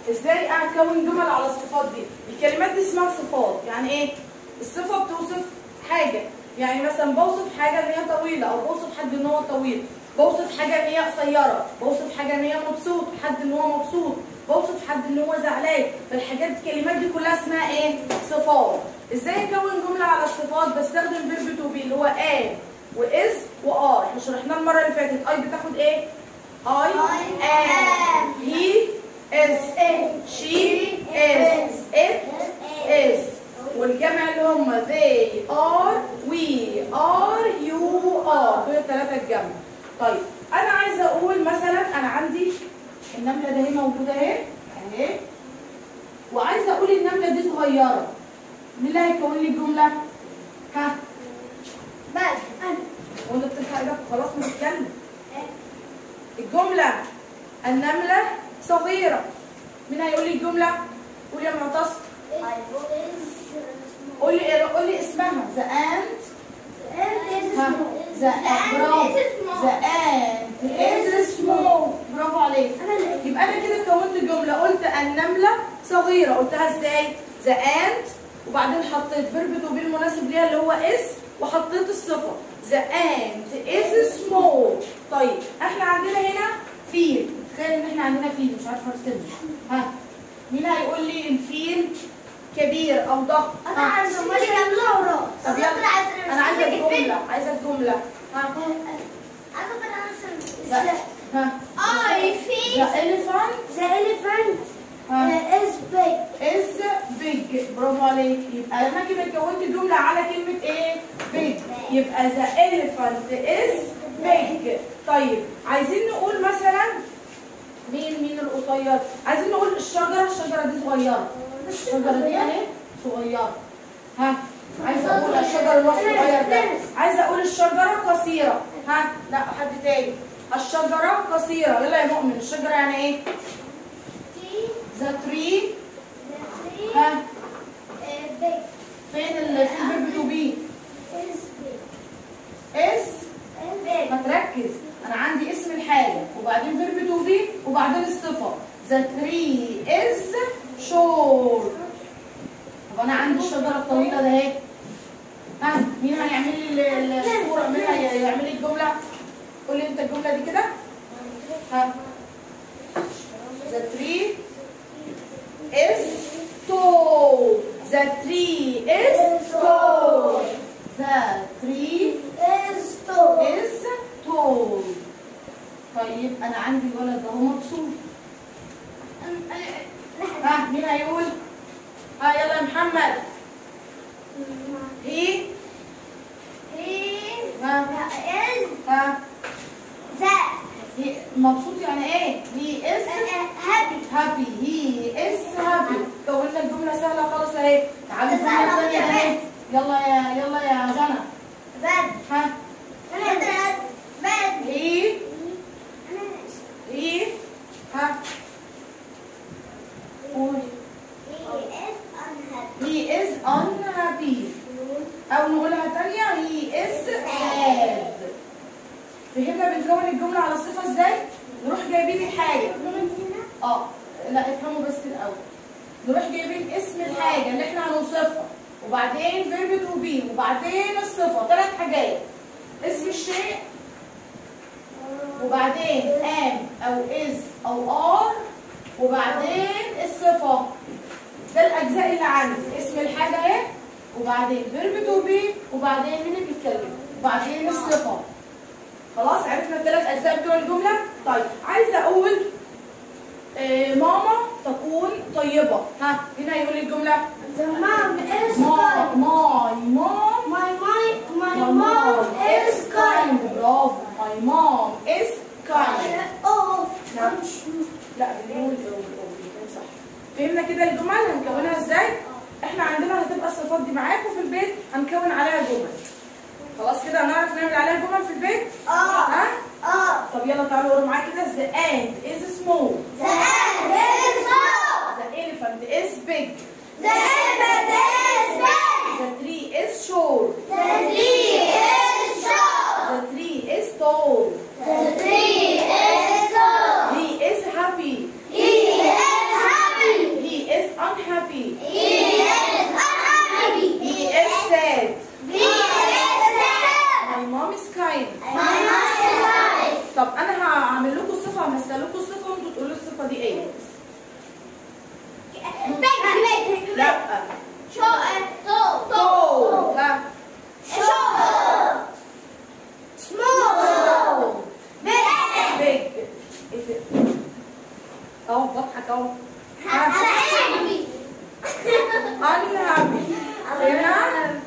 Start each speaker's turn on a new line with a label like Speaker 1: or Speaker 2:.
Speaker 1: ازاي اكون جمل على الصفات دي الكلمات دي اسمها صفات يعني ايه الصفه بتوصف حاجه يعني مثلا بوصف حاجه ان هي طويله او بوصف حد ان هو طويل بوصف حاجه ان هي قصيره بوصف حاجه ان هي مبسوط حد ان هو مبسوط بوصف حد ان هو زعلان فالحاجات الكلمات دي كلها اسمها ايه صفات ازاي اكون جمله على الصفات بستخدم فيرب تو بي اللي هو ام واز وار احنا شرحناه المره اللي فاتت اي بتاخد ايه I am he is she is it is والجمع اللي هم they are we are you are دول الثلاثه الجمع طيب انا عايزه اقول مثلا انا عندي النمله ده هي موجوده اهي اهي وعايزه اقول النمله دي صغيره مين اللي هيكون لي الجمله ها وانت بتلحق ايدك خلاص بنتكلم الجمله النمله صغيره مين هيقول لي الجمله قول يا معتصم قول لي إيه؟ قول لي اسمها ذا انت ذا برافو ذا انت از سمول برافو عليك يبقى انا كده كونت جمله قلت النمله صغيره قلتها ازاي ذا انت وبعدين حطيت فيرب تو بي المناسب ليها اللي هو اس وحطيت الصفه ذا انت از سمول طيب احنا عندنا هنا فيل تخيل ان احنا عندنا فيل مش عارفه ارسمه ها مين هيقول لي الفيل كبير او ضخم ها. طب يلا انا عايزه الجمله عايزه الجمله ها لا ها The elephant ها is big برافو عليك يبقى انا كده كونت جمله على كلمه ايه big يبقى the elephant is big طيب عايزين نقول مثلا مين مين القصير عايزين نقول الشجره الشجره دي صغيره الشجره دي اهي صغيره ها عايزه اقول الشجر اللي هو الصغير ده عايزه اقول الشجره قصيره ها لا حد تاني الشجره قصيره يلا يا مؤمن الشجره يعني ايه ذا تري ها فين ال في الفيرب تو بي اس ما تركز انا عندي اسم الحاجه وبعدين فيرب تو بي وبعدين الصفه ذا تري از شور طب انا عندي الشجره الطويله ده اهي ها مين هيعمل لي ال- ال- الصوره مين هيعمل لي الجمله قول لي انت الجمله دي كده ها the tree is tall the tree is tall the tree is tall طيب انا عندي الولد ده هو مبسوط ها مين هيقول ها يلا يا محمد هي ها ها هي مبسوط يعني ايه هي از هابي هي از هابي كونا الجمله سهله خالص اهي تعالوا الجمله الثانيه اهي يلا يا يلا يا جنى ها هي هي ها قول he is unhappy او نقولها تانية he is sad فهمنا بنكون الجملة على الصفة ازاي؟ نروح جايبين الحاجة اه لا افهموا بس الاول نروح جايبين اسم الحاجة اللي احنا هنوصفها وبعدين فيرب تو بي وبعدين الصفة ثلاث حاجات اسم الشيء وبعدين am او is او are وبعدين الصفة ده الاجزاء اللي عندي اسم الحاجة اهي وبعدين فيرب تو بي وبعدين مين اللي بيتكلم وبعدين الصفة خلاص عرفنا الثلاث اجزاء بتوع الجمله طيب عايزه اقول آه ماما تكون طيبه ها هنا يقول لي الجمله ماما ماي مام My mom is kind. برافو. My mom is kind. لا بنقول صح. فهمنا كده الجمل هنكونها ازاي؟ احنا عندنا هتبقى الصفات دي معاكم في البيت هنكون عليها جمل. خلاص كده هنعرف نعمل عليها جمل في البيت؟ ها؟ طب يلا تعالوا قولوا معايا كده the ant is small. The elephant is big. The tree is short. The tree is tall. He is happy. ساين طب انا هعمل لكم الصفه همثل لكم الصفه وانتوا تقولوا الصفه دي ايه لا طول ها بيج ايه ده؟ اهو بضحك اهو ها انهبي هنا